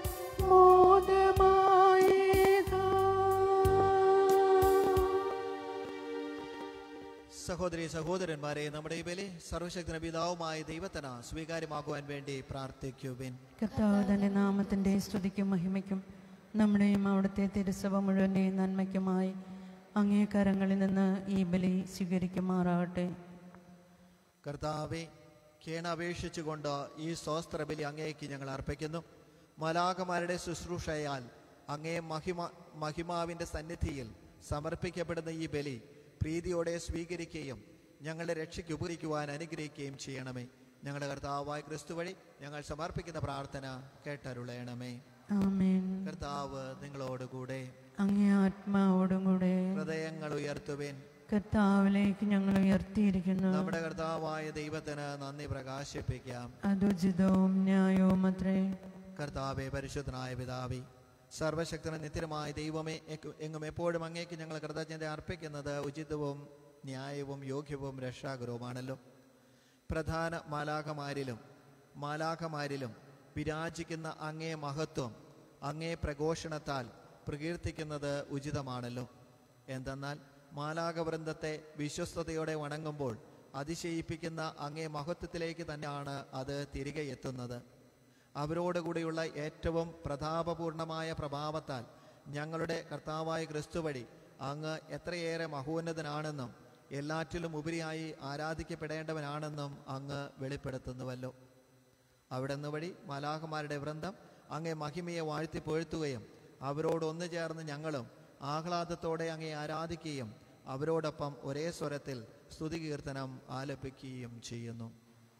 B: മോദമായേകാം
C: സഹോദരി സഹോദരന്മാരെ നമ്മുടെ ഈ ബലി സർവശക്തന പിതാവുമായ ദൈവത്തിന് സ്വീകാര്യമാകുവാൻ വേണ്ടി പ്രാർത്ഥിക്കുവിൻ
A: കർത്താവ് തൻ്റെ നാമത്തിൻ്റെ സ്തുതിക്കും മഹിമയ്ക്കും നമ്മുടെയും അവിടുത്തെ തിരുസഭ മുഴുവൻ്റെയും നന്മയ്ക്കുമായി അങ്ങേ കരങ്ങളിൽ നിന്ന് ഈ ബലി സ്വീകരിക്കുമാറാകട്ടെ
C: കർത്താവെ കേണപേക്ഷിച്ചുകൊണ്ട് ഈ സ്വസ്ത്രബലി അങ്ങേക്ക് ഞങ്ങൾ അർപ്പിക്കുന്നു മലാകമാരുടെ ശുശ്രൂഷയാൽ അങ്ങേ മഹിമ മഹിമാവിൻ്റെ സന്നിധിയിൽ സമർപ്പിക്കപ്പെടുന്ന ഈ ബലി പ്രീതിയോടെ സ്വീകരിക്കുകയും ഞങ്ങളുടെ രക്ഷയ്ക്ക് ഉപകരിക്കുവാൻ അനുഗ്രഹിക്കുകയും ചെയ്യണമേ ഞങ്ങളുടെ കർത്താവായ ക്രിസ്തു വഴി ഞങ്ങൾ സമർപ്പിക്കുന്ന പ്രാർത്ഥന കേട്ടരുളയണമേ
A: ആമേൻ
C: കർത്താവ് നിങ്ങളോടുകൂടെ
A: അങ്ങേ ആത്മാവോടും കൂടെ
C: ഹൃദയങ്ങൾ ഉയർത്തുവേൻ
A: കർത്താവിലേക്ക് ഞങ്ങൾ ഉയർത്തിയിരിക്കുന്നു
C: നമ്മുടെ കർത്താവായ ദൈവത്തിന് നന്ദി പ്രകാശിപ്പിക്കാം
A: അതുചിതവും ന്യായവും അത്രേ
C: കർത്താവെ പരിശുദ്ധനായ പിതാവേ സർവശക്തന നിത്യമായ ദൈവമേ എക്ക് എങ്ങും എപ്പോഴും അങ്ങേക്ക് ഞങ്ങൾ കൃതജ്ഞത അർപ്പിക്കുന്നത് ഉചിതവും ന്യായവും യോഗ്യവും രക്ഷാകരവുമാണല്ലോ പ്രധാന മാലാഖമാരിലും മാലാഖമാരിലും വിരാജിക്കുന്ന അങ്ങേ മഹത്വം അങ്ങേ പ്രഘോഷണത്താൽ പ്രകീർത്തിക്കുന്നത് ഉചിതമാണല്ലോ എന്തെന്നാൽ മാലാകവൃന്ദത്തെ വിശ്വസ്തയോടെ വണങ്ങുമ്പോൾ അതിശയിപ്പിക്കുന്ന അങ്ങേ മഹത്വത്തിലേക്ക് തന്നെയാണ് അത് തിരികെ എത്തുന്നത് അവരോടുകൂടിയുള്ള ഏറ്റവും പ്രതാപപൂർണമായ പ്രഭാവത്താൽ ഞങ്ങളുടെ കർത്താവായ ക്രിസ്തു വഴി അങ്ങ് എത്രയേറെ മഹോന്നതനാണെന്നും എല്ലാറ്റിലും ഉപരിയായി ആരാധിക്കപ്പെടേണ്ടവനാണെന്നും അങ്ങ് വെളിപ്പെടുത്തുന്നുവല്ലോ അവിടുന്ന് വഴി മലാഹമാരുടെ വൃന്ദം അങ്ങേ മഹിമയെ വാഴ്ത്തി പൊഴുത്തുകയും അവരോട് ഒന്നു ചേർന്ന് ഞങ്ങളും ആഹ്ലാദത്തോടെ അങ്ങേ ആരാധിക്കുകയും അവരോടൊപ്പം ഒരേ സ്വരത്തിൽ സ്തുതികീർത്തനം ആലപിക്കുകയും ചെയ്യുന്നു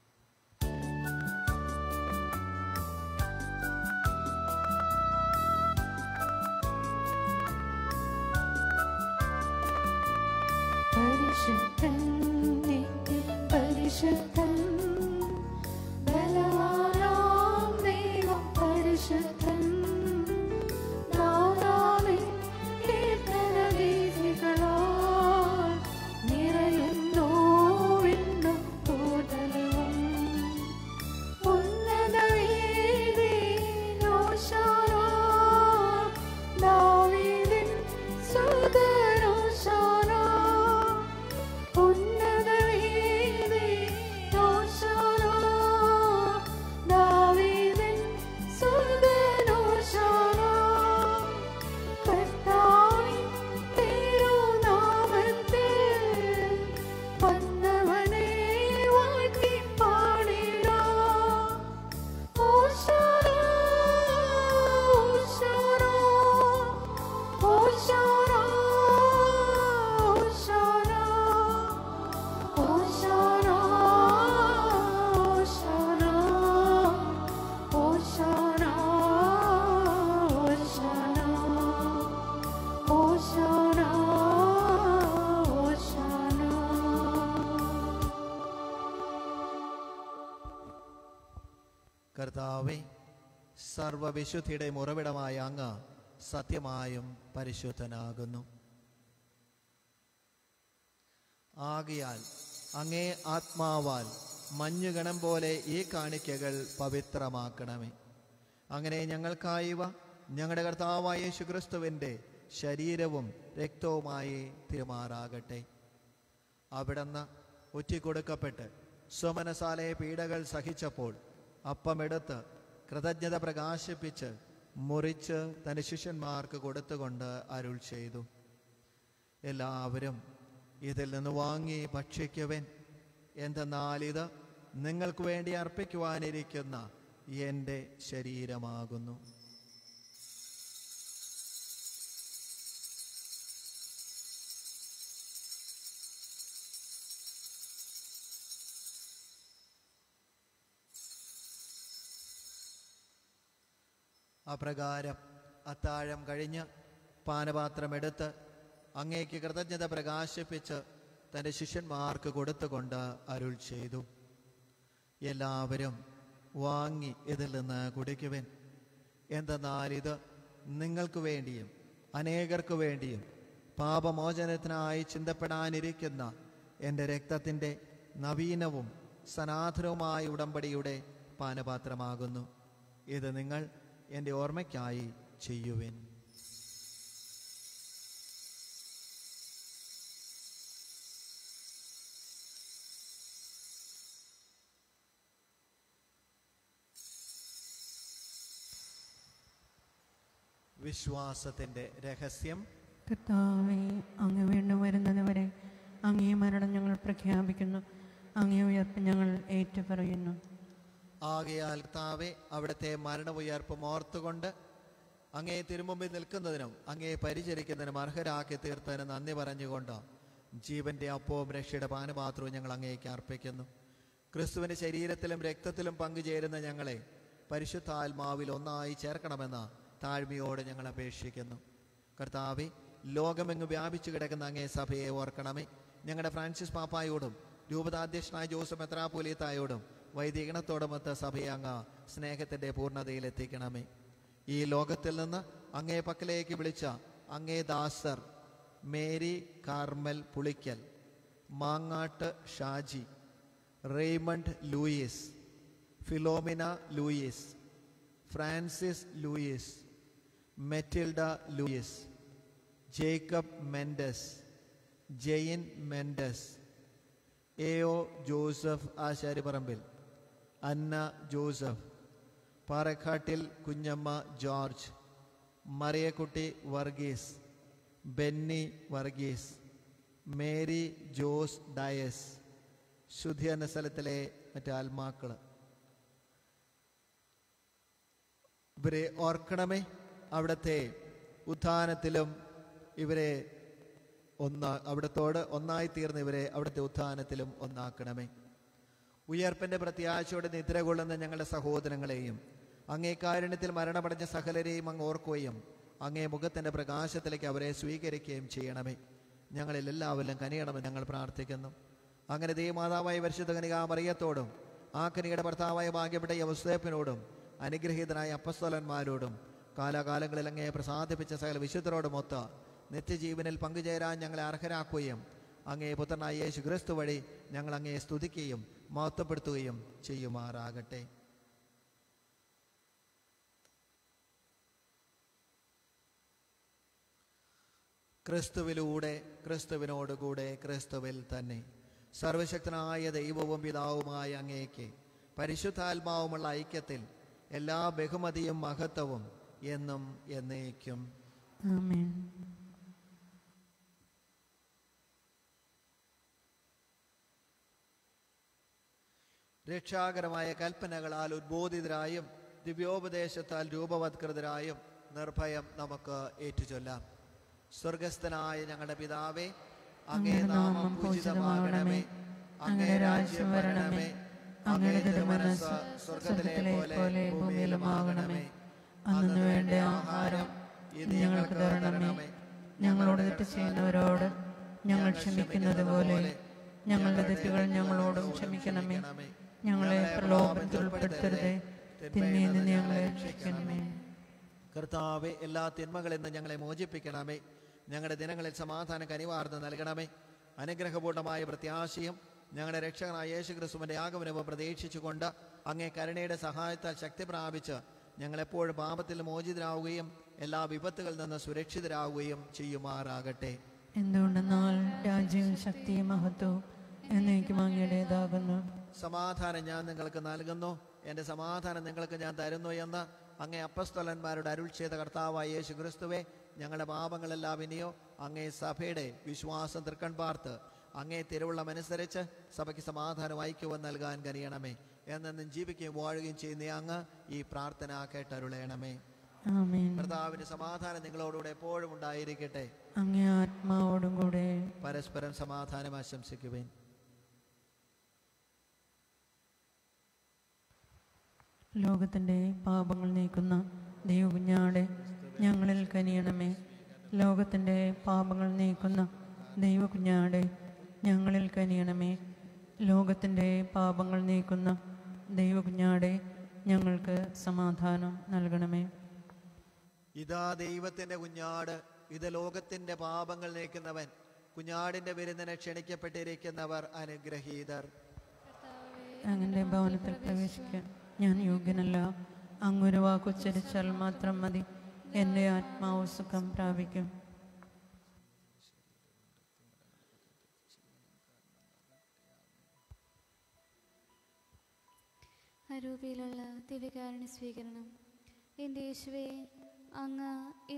B: പരിശുദ്ധൻ നിത്യ പരിശുദ്ധൻ ബലവാനാം ദൈവം പരിശുദ്ധൻ നാദാവിൻ കീർത്തനഗീതികളാൽ നിറയുന്നു വിണ്ണും ഭൂതലവും. ഉന്നതവേദിയിലോശാന, ദാവീദിൻ സുതരോശാന. ഉന്നതവേദിയിലോശാന, ദാവീദിൻ സുതരോശാന. കർത്താവിൻ തിരുനാമത്തിൽ വന്നവനെ വാഴ്ത്തി പാടിടാം. ഓശാന, ഓശാന, ഓശാന, ഓശാന, ഓശാന, ഓശാന, ഓശാന, ഓശാന, ഓശാന, ഓശാന.
C: കർത്താവെ സർവവിശുദ്ധിയുടെ ഉറവിടമായ അങ്ങ് സത്യമായും പരിശുദ്ധനാകുന്നു ആകയാൽ അങ്ങേ ആത്മാവാൽ മഞ്ഞുകണം പോലെ ഈ കാണിക്കകൾ പവിത്രമാക്കണമേ അങ്ങനെ ഞങ്ങൾക്കായിവ ഞങ്ങളുടെ കർത്താവായ യേശുക്രിസ്തുവിൻ്റെ ശരീരവും രക്തവുമായി തിരുമാറാകട്ടെ അവിടുന്ന് ഒറ്റിക്കൊടുക്കപ്പെട്ട് സ്വമനസാലെ പീഡകൾ സഹിച്ചപ്പോൾ അപ്പമെടുത്ത് കൃതജ്ഞത പ്രകാശിപ്പിച്ച് മുറിച്ച് തൻ്റെ ശിഷ്യന്മാർക്ക് കൊടുത്തുകൊണ്ട് അരുൾ ചെയ്തു എല്ലാവരും ഇതിൽ നിന്ന് വാങ്ങി ഭക്ഷിക്കുവൻ എന്തെന്നാൽ ഇത് നിങ്ങൾക്ക് വേണ്ടി അർപ്പിക്കുവാനിരിക്കുന്ന എൻ്റെ ശരീരമാകുന്നു അപ്രകാരം അത്താഴം കഴിഞ്ഞ് പാനപാത്രമെടുത്ത് അങ്ങേക്ക് കൃതജ്ഞത പ്രകാശിപ്പിച്ച് തൻ്റെ ശിഷ്യന്മാർക്ക് കൊടുത്തുകൊണ്ട് അരുൾ ചെയ്തു എല്ലാവരും വാങ്ങി ഇതിൽ നിന്ന് കുടിക്കുവൻ എന്തെന്നാൽ ഇത് നിങ്ങൾക്ക് വേണ്ടിയും അനേകർക്ക് വേണ്ടിയും പാപമോചനത്തിനായി ചിന്തപ്പെടാനിരിക്കുന്ന എൻ്റെ രക്തത്തിൻ്റെ നവീനവും സനാതനവുമായ ഉടമ്പടിയുടെ പാനപാത്രമാകുന്നു ഇത് നിങ്ങൾ എൻ്റെ ഓർമ്മയ്ക്കായി ചെയ്യുവിൻ വിശ്വാസത്തിൻ്റെ രഹസ്യം
A: കർത്താവെ അങ്ങ് വീണ്ടും വരുന്നത് വരെ അങ്ങേ മരണം ഞങ്ങൾ പ്രഖ്യാപിക്കുന്നു അങ്ങേ ഉയർപ്പ് ഞങ്ങൾ ഏറ്റുപറയുന്നു
C: ആകയാൽ കർത്താവെ അവിടുത്തെ മരണമുയർപ്പും ഓർത്തുകൊണ്ട് അങ്ങേ തിരുമുമ്പിൽ നിൽക്കുന്നതിനും അങ്ങേ പരിചരിക്കുന്നതിനും അർഹരാക്കി തീർത്തതിന് നന്ദി പറഞ്ഞുകൊണ്ട് ജീവന്റെ അപ്പവും രക്ഷയുടെ പാനപാത്രവും ഞങ്ങൾ അങ്ങേക്ക് അർപ്പിക്കുന്നു ക്രിസ്തുവിന്റെ ശരീരത്തിലും രക്തത്തിലും പങ്കുചേരുന്ന ഞങ്ങളെ പരിശുദ്ധാത്മാവിൽ ഒന്നായി ചേർക്കണമെന്ന് താഴ്മയോട് ഞങ്ങൾ അപേക്ഷിക്കുന്നു കർത്താവെ ലോകമെങ്ങ് വ്യാപിച്ചു കിടക്കുന്ന അങ്ങേ സഭയെ ഓർക്കണമേ ഞങ്ങളുടെ ഫ്രാൻസിസ് പാപ്പായോടും രൂപതാധ്യക്ഷനായ ജോസഫ് മെത്രാപോലീത്തായോടും വൈദികണത്തോടുമൊത്ത സഭയെ അങ്ങ് സ്നേഹത്തിൻ്റെ പൂർണ്ണതയിൽ എത്തിക്കണമേ ഈ ലോകത്തിൽ നിന്ന് അങ്ങേ പക്കലേക്ക് വിളിച്ച അങ്ങേ ദാസർ Mary Carmel Pulikkal Mangattu Shaji Raymond Louis Philomena Louis Francis Louis Matilda Louis Jacob Mendes Jane Mendes A O Joseph Asharipparambil Anna Joseph Parakkattil Kunjamma George Mariyakutty Varghese Benny Varghese Mary Jose Dias ശുദ്ധിയന്ന സ്ഥലത്തിലെ മറ്റു ആത്മാക്കൾ ഇവരെ ഓർക്കണമേ അവിടുത്തെ ഉത്ഥാനത്തിലും ഇവരെ ഒന്നാ അവിടത്തോട് ഒന്നായി തീർന്ന് ഇവരെ അവിടുത്തെ ഉത്ഥാനത്തിലും ഒന്നാക്കണമേ ഉയർപ്പിന്റെ പ്രത്യാശയോടെ നിദ്ര കൊള്ളുന്ന ഞങ്ങളുടെ സഹോദരങ്ങളെയും അങ്ങേ കാരുണ്യത്തിൽ മരണമടഞ്ഞ സകലരെയും അങ്ങ് ഓർക്കുകയും അങ്ങേ മുഖത്തിന്റെ പ്രകാശത്തിലേക്ക് അവരെ സ്വീകരിക്കുകയും ചെയ്യണമേ ഞങ്ങളിൽ എല്ലാവരിലും കനിയണമെന്ന് ഞങ്ങൾ പ്രാർത്ഥിക്കുന്നു അങ്ങനെ ദൈവമാതാവായ പരിശുദ്ധ കനികാമറിയത്തോടും ആ കനിയുടെ ഭർത്താവായ ഭാഗ്യപ്പെട്ട യവസ്തേപ്പിനോടും അനുഗ്രഹീതനായ അപ്പസ്തലന്മാരോടും കാലാകാലങ്ങളിൽ അങ്ങേ പ്രസാദിപ്പിച്ച സകല വിശുദ്ധരോടുമൊത്ത് നിത്യജീവനിൽ പങ്കുചേരാൻ ഞങ്ങളെ അർഹരാക്കുകയും അങ്ങേ പുത്രനായ യേശു ക്രിസ്തു വഴി ഞങ്ങൾ അങ്ങേ സ്തുതിക്കുകയും മഹത്വപ്പെടുത്തുകയും ചെയ്യുമാറാകട്ടെ ക്രിസ്തുവിലൂടെ ക്രിസ്തുവിനോടുകൂടെ ക്രിസ്തുവിൽ തന്നെ സർവശക്തനായ ദൈവവും പിതാവുമായ അങ്ങേക്ക് പരിശുദ്ധാത്മാവുമുള്ള ഐക്യത്തിൽ എല്ലാ ബഹുമതിയും മഹത്വവും എന്നും എന്നേക്കും
A: ആമേൻ
C: രക്ഷാകരമായ കൽപ്പനകളാൽ ഉദ്ബോധിതരായും ദിവ്യോപദേശത്താൽ രൂപവത്കൃതരായും നിർഭയം നമുക്ക് ഏറ്റുചൊല്ലാം സ്വർഗസ്ഥനായ ഞങ്ങളുടെ പിതാവേ അങ്ങേ നാമം പൂജിതമാകണമേ അങ്ങേ രാജ്യം വരണമേ അങ്ങേ തിരുമനസ് സ്വർഗത്തിലെ പോലെ ഭൂമിയിലുമാകണമേ
A: അന്നു വേണ്ട ആഹാരം ഇന്ന് ഞങ്ങൾക്ക് തരണമേ ഞങ്ങളോട് തെറ്റ് ചെയ്യുന്നവരോട് ഞങ്ങൾ ക്ഷമിക്കുന്നത് പോലെ ഞങ്ങളുടെ തെറ്റുകൾ ഞങ്ങളോടും ക്ഷമിക്കണമേ ഞങ്ങളെ പ്രലോഭനത്തിൽ ഉൾപ്പെടുത്തരുതേ തിന്മയിൽ നിന്ന് ഞങ്ങളെ രക്ഷിക്കണമേ
C: കർത്താവെ എല്ലാ തിന്മകളിൽ നിന്ന് ഞങ്ങളെ മോചിപ്പിക്കണമേ ഞങ്ങളുടെ ദിനങ്ങളിൽ സമാധാനം കനിവാർന്ന് നൽകണമേ അനുഗ്രഹപൂർണമായ പ്രത്യാശയും ഞങ്ങളുടെ രക്ഷകനായ യേശു ക്രിസ്തുവിന്റെ ആഗമനവും പ്രതീക്ഷിച്ചുകൊണ്ട് അങ്ങേ കരുണയുടെ സഹായത്താൽ ശക്തി പ്രാപിച്ച് ഞങ്ങളെപ്പോഴും പാപത്തിൽ മോചിതരാവുകയും എല്ലാ വിപത്തുകളിൽ നിന്ന് സുരക്ഷിതരാകുകയും ചെയ്യുമാറാകട്ടെ
A: എന്തുകൊണ്ടെന്നാൽ രാജ്യവും ശക്തിയും മഹത്വവും എന്നേക്കും അങ്ങയുടേതാകുന്നു
C: സമാധാനം ഞാൻ നിങ്ങൾക്ക് നൽകുന്നു എൻ്റെ സമാധാനം നിങ്ങൾക്ക് ഞാൻ തരുന്നു എന്ന് അങ്ങേ അപ്പസ്തലന്മാരുടെ അരുൾ ചെയ്ത കർത്താവായ യേശു ക്രിസ്തുവെ ഞങ്ങളുടെ പാപങ്ങളെല്ലാം ഇനിയോ അങ്ങേ സഭയുടെ വിശ്വാസം തൃക്കൺ പാർത്ത് അങ്ങേ തിരുവുള്ളമനുസരിച്ച് സഭയ്ക്ക് സമാധാനം ഐക്യവും നൽകാൻ കഴിയണമേ എന്നെന്നും ജീവിക്കുകയും വാഴുകയും ചെയ്യുന്ന അങ്ങ് ഈ പ്രാർത്ഥന കേട്ടരുളയണമേ
A: ആമേൻ
C: കർത്താവിന്റെ സമാധാനം നിങ്ങളോടുകൂടെ എപ്പോഴും ഉണ്ടായിരിക്കട്ടെ
A: അങ്ങേ ആത്മാവോടും കൂടെ
C: പരസ്പരം സമാധാനം ആശംസിക്കുവേൻ
A: ലോകത്തിൻ്റെ പാപങ്ങൾ നീക്കുന്ന ദൈവകുഞ്ഞാടെ ഞങ്ങളിൽ കനിയണമേ ലോകത്തിൻ്റെ പാപങ്ങൾ നീക്കുന്ന ദൈവകുഞ്ഞാടെ ഞങ്ങളിൽ കനിയണമേ ലോകത്തിൻ്റെ പാപങ്ങൾ നീക്കുന്ന ദൈവകുഞ്ഞാടെ ഞങ്ങൾക്ക് സമാധാനം നൽകണമേ
C: ഇതാ ദൈവത്തിന്റെ കുഞ്ഞാട് ഇത് ലോകത്തിന്റെ പാപങ്ങൾ നീക്കുന്നവൻ കുഞ്ഞാടിന്റെ വിരുന്നിനെ ക്ഷണിക്കപ്പെട്ടിരിക്കുന്നവർ അനുഗ്രഹീതർ
A: അങ്ങൻ്റെ ഭവനത്തിൽ പ്രവേശിക്കാൻ ഞാൻ യോഗ്യനല്ല അങ്ങൊരു വാക്കുച്ചരിച്ചാൽ മാത്രം മതി എൻ്റെ ആത്മാവ് സുഖം പ്രാപിക്കും
B: അരൂപിയിലുള്ള ദിവ്യകാരുണ്യ സ്വീകരണം എൻ്റെ യേശുവെ അങ്ങ് ഈ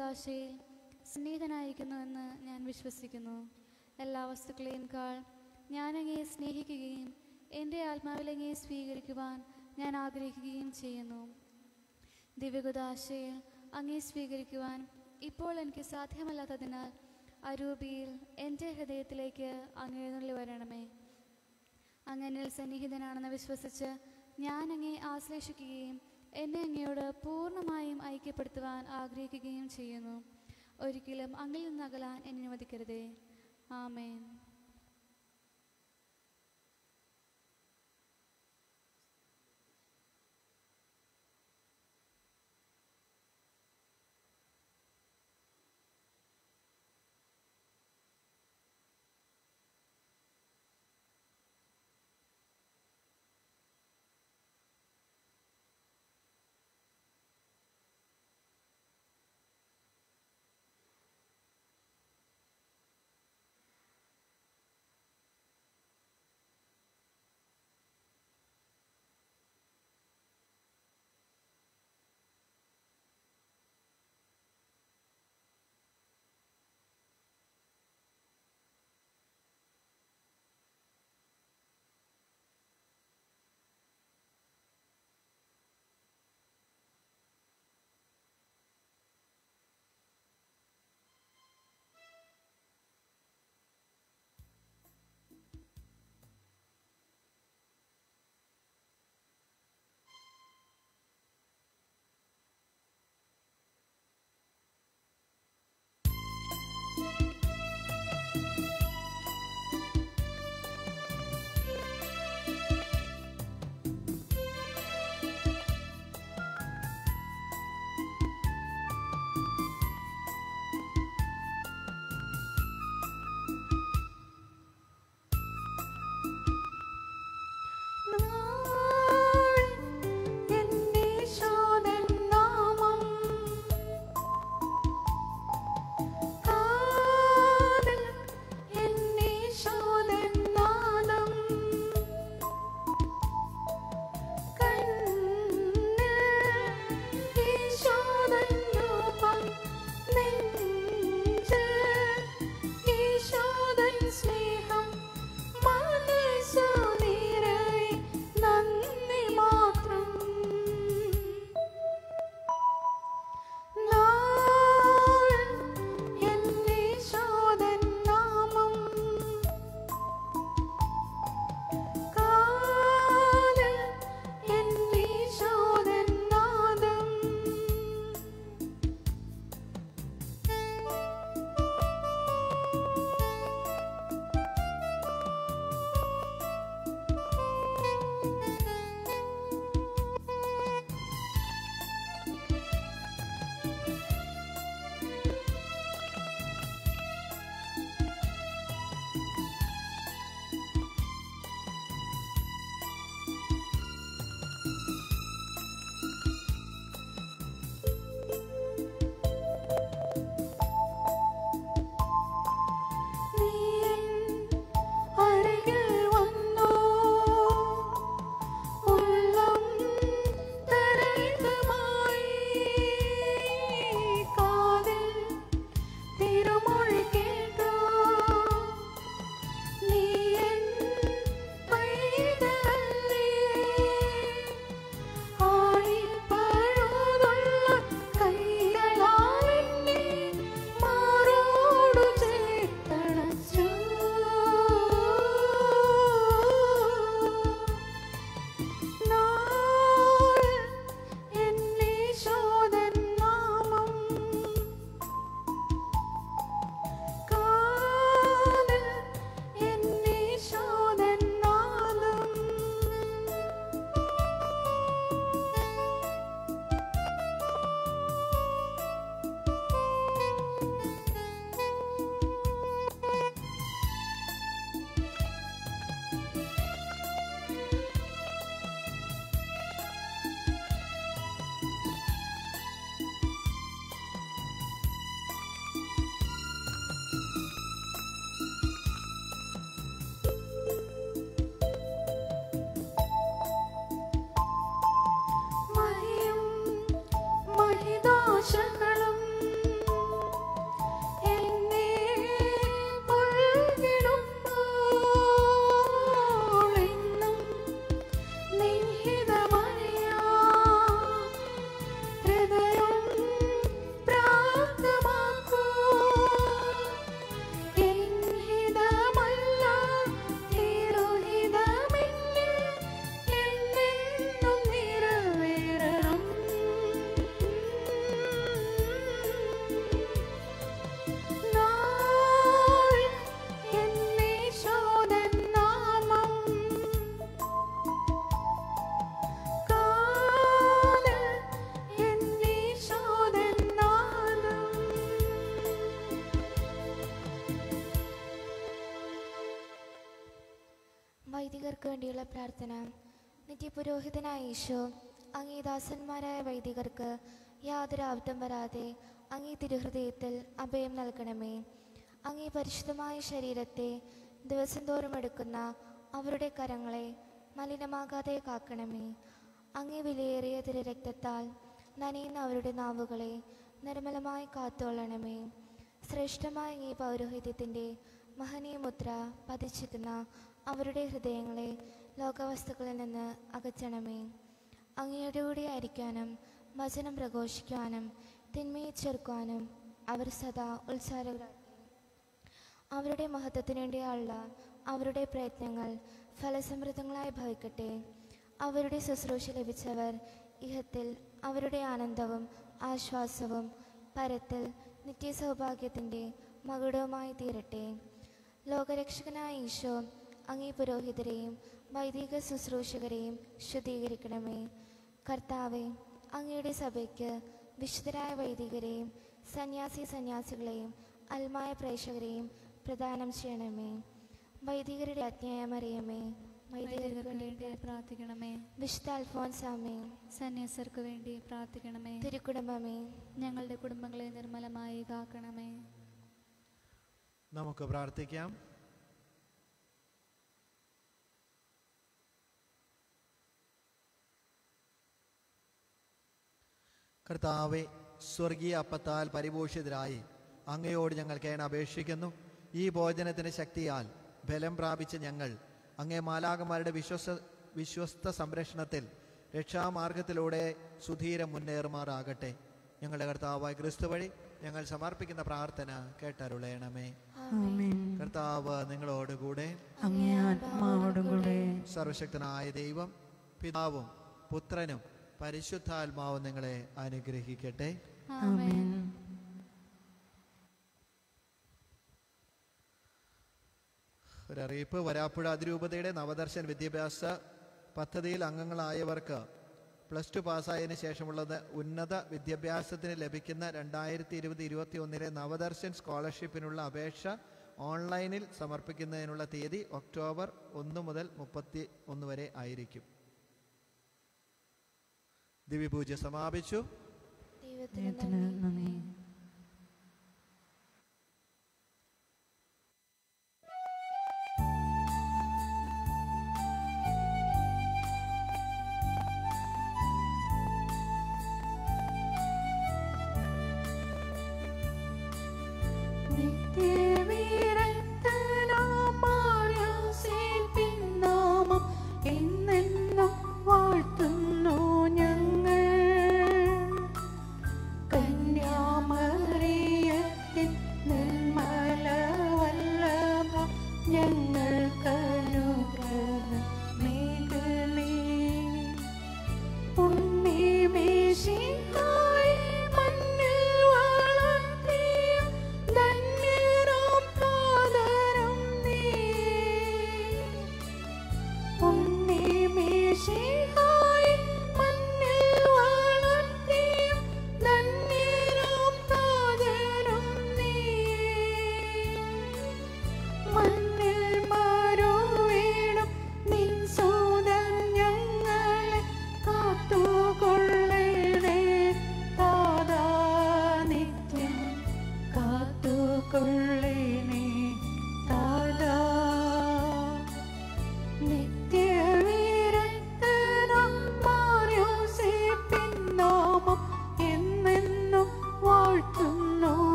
B: ദിവ്യകുദാശയിൽ സന്നിഹിതനായിരിക്കുന്നുവെന്ന് ഞാൻ വിശ്വസിക്കുന്നു എല്ലാ വസ്തുക്കളെയും കാൾ ഞാൻ അങ്ങയെ സ്നേഹിക്കുകയും എൻ്റെ ആത്മാവിൽ അങ്ങയെ സ്വീകരിക്കുവാൻ ഞാൻ ആഗ്രഹിക്കുകയും ചെയ്യുന്നു ദിവ്യകുദാശയിൽ അങ്ങേ സ്വീകരിക്കുവാൻ ഇപ്പോൾ എനിക്ക് സാധ്യമല്ലാത്തതിനാൽ അരൂപിയിൽ എൻ്റെ ഹൃദയത്തിലേക്ക് അങ്ങെഴുന്നള്ളി വരണമേ അങ്ങനിൽ സന്നിഹിതനാണെന്ന് വിശ്വസിച്ച് ഞാൻ അങ്ങേ ആശ്ലേഷിക്കുകയും എന്നെ അങ്ങയോട് പൂർണ്ണമായും ഐക്യപ്പെടുത്തുവാൻ ആഗ്രഹിക്കുകയും ചെയ്യുന്നു ഒരിക്കലും അങ്ങിൽ നിന്നകലാൻ എന്നെ അനുവദിക്കരുതേ ആമേൻ
E: വേണ്ടിയുള്ള പ്രാർത്ഥന നിത്യപുരോഹിതനായ ഈശോ അങ്ങേ ദാസന്മാരായ വൈദികർക്ക് യാതൊരു ആപത്തും വരാതെ അങ്ങേ തിരുഹൃദയത്തിൽ അഭയം നൽകണമേ അങ്ങേ പരിശുദ്ധമായ ശരീരത്തെ ദിവസം തോറും എടുക്കുന്ന അവരുടെ കരങ്ങളെ മലിനമാകാതെ കാക്കണമേ അങ്ങേ വിലയേറിയ തിരു രക്തത്താൽ നനയുന്ന അവരുടെ നാവുകളെ നിർമ്മലമായി കാത്തുകൊള്ളണമേ ശ്രേഷ്ഠമായ ഈ പൗരോഹിത്യത്തിൻ്റെ മഹനീയ മുദ്ര പതിച്ചിരുന്ന അവരുടെ ഹൃദയങ്ങളെ ലോകവസ്തുക്കളിൽ നിന്ന് അകറ്റണമേ അങ്ങയുടെ കൂടെ ആയിരിക്കാനും വചനം പ്രഘോഷിക്കുവാനും തിന്മയെ ചെറുക്കുവാനും അവർ സദാ ഉത്സാഹരായി അവരുടെ മഹത്വത്തിനു വേണ്ടിയുള്ള അവരുടെ പ്രയത്നങ്ങൾ ഫലസമൃദ്ധങ്ങളായി ഭവിക്കട്ടെ അവരുടെ ശുശ്രൂഷ ലഭിച്ചവർ ഇഹത്തിൽ അവരുടെ ആനന്ദവും ആശ്വാസവും പരത്തിൽ നിത്യസൗഭാഗ്യത്തിൻ്റെ മകുടവുമായി തീരട്ടെ ലോകരക്ഷകനായ ഈശോ അങ്ങേ പുരോഹിതരെയും വൈദിക ശുശ്രൂഷകരെയും ശുദ്ധീകരിക്കണമേ കർത്താവെ അങ്ങയുടെ സഭയ്ക്ക് വിശുദ്ധരായ വൈദികരെയും സന്യാസി സന്യാസികളെയും അൽമായ പ്രേക്ഷകരെയും പ്രദാനം ചെയ്യണമേ വൈദികരുടെ അജ്ഞായമറിയമേ വൈദികർക്ക്
B: വൈദികർക്ക് വേണ്ടി
E: വേണ്ടി
B: പ്രാർത്ഥിക്കണമേ
E: വിശുദ്ധ അൽഫോൻസാമേ
B: സന്യാസർക്ക് വേണ്ടി പ്രാർത്ഥിക്കണമേ
E: തിരുക്കുടുംബമേ
B: ഞങ്ങളുടെ കുടുംബങ്ങളെ നിർമ്മലമായി കാക്കണമേ
C: നമുക്ക് പ്രാർത്ഥിക്കാം കർത്താവെ സ്വർഗീയ അപ്പത്താൽ പരിപോഷിതരായി അങ്ങയോട് ഞങ്ങൾ കേണ അപേക്ഷിക്കുന്നു ഈ ഭോജനത്തിന് ശക്തിയാൽ ബലം പ്രാപിച്ച ഞങ്ങൾ അങ്ങേ മാലാകന്മാരുടെ വിശ്വസ വിശ്വസ്ത സംരക്ഷണത്തിൽ രക്ഷാമാർഗത്തിലൂടെ സുധീരം മുന്നേറുമാറാകട്ടെ ഞങ്ങളുടെ കർത്താവായ ക്രിസ്തു വഴി ഞങ്ങൾ സമർപ്പിക്കുന്ന പ്രാർത്ഥന കേട്ടരുളയണമേ
A: ആമേൻ
C: കർത്താവ് നിങ്ങളോടുകൂടെ
A: അങ്ങേ ആത്മാവോടും കൂടെ
C: സർവശക്തനായ ദൈവം പിതാവും പുത്രനും പരിശുദ്ധാത്മാവും നിങ്ങളെ അനുഗ്രഹിക്കട്ടെ
A: ആമേൻ
C: ഒരറിയിപ്പ് വരാപ്പുഴ അതിരൂപതയുടെ നവദർശൻ വിദ്യാഭ്യാസ പദ്ധതിയിൽ അംഗങ്ങളായവർക്ക് പ്ലസ് ടു പാസ്സായതിനു ശേഷമുള്ളത് ഉന്നത വിദ്യാഭ്യാസത്തിന് ലഭിക്കുന്ന രണ്ടായിരത്തി ഇരുപത് ഇരുപത്തി ഒന്നിലെ നവദർശൻ സ്കോളർഷിപ്പിനുള്ള അപേക്ഷ ഓൺലൈനിൽ സമർപ്പിക്കുന്നതിനുള്ള തീയതി ഒക്ടോബർ ഒന്ന് മുതൽ മുപ്പത്തി ഒന്ന് വരെ ആയിരിക്കും ദിവ്യപൂജ സമാപിച്ചു
E: ദൈവത്തിന്
A: ദൈവത്തിന്
E: നന്ദി
A: നന്ദി